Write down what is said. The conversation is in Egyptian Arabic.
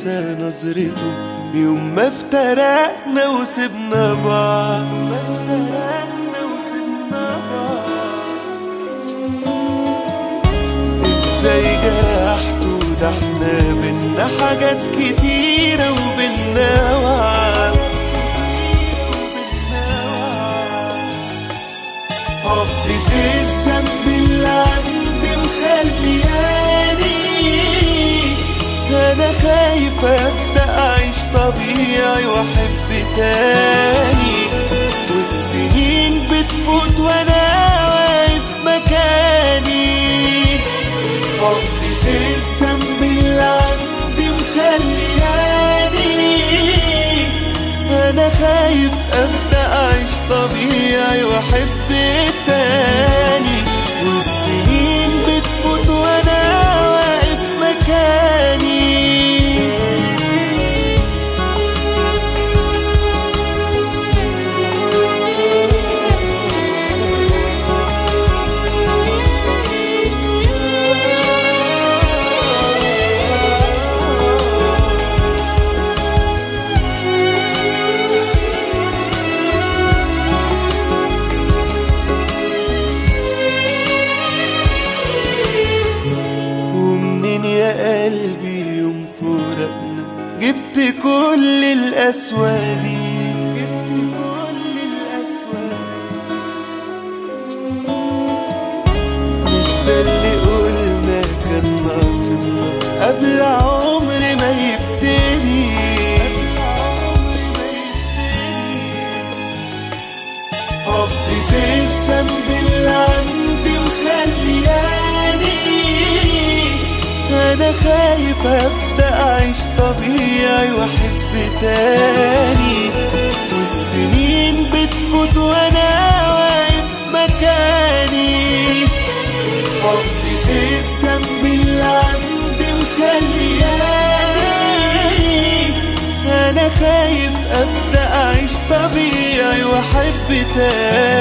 انسى نظرته يوم ما افترقنا وسبنا بعض ما افترقنا وسبنا بعض ازاي جرحته ده احنا بينا حاجات كتيرة وبينا وعد عقدة الذنب اللي عندي مخلياني انا خايف ابدا اعيش طبيعي واحب تاني والسنين بتفوت وانا واقف مكاني عقدة الذنب اللي عندي مخلياني انا خايف ابدا اعيش طبيعي واحب تاني والسنين بتفوت وانا واقف مكاني ومنين يا قلبي يوم فراقنا جبت كل القسوة دي جبت كل القسوة دي مش ده اللي قلنا كان ناقصنا قبل عمر ما يبتدي عقدة الذنب اللي عندي مخلياني انا خايف ابدا اعيش طبيعي واحب تاني والسنين بتفوت وانا واقف مكاني عقدة الذنب اللي عندي مخلياني انا خايف ابدا اعيش طبيعي واحب تاني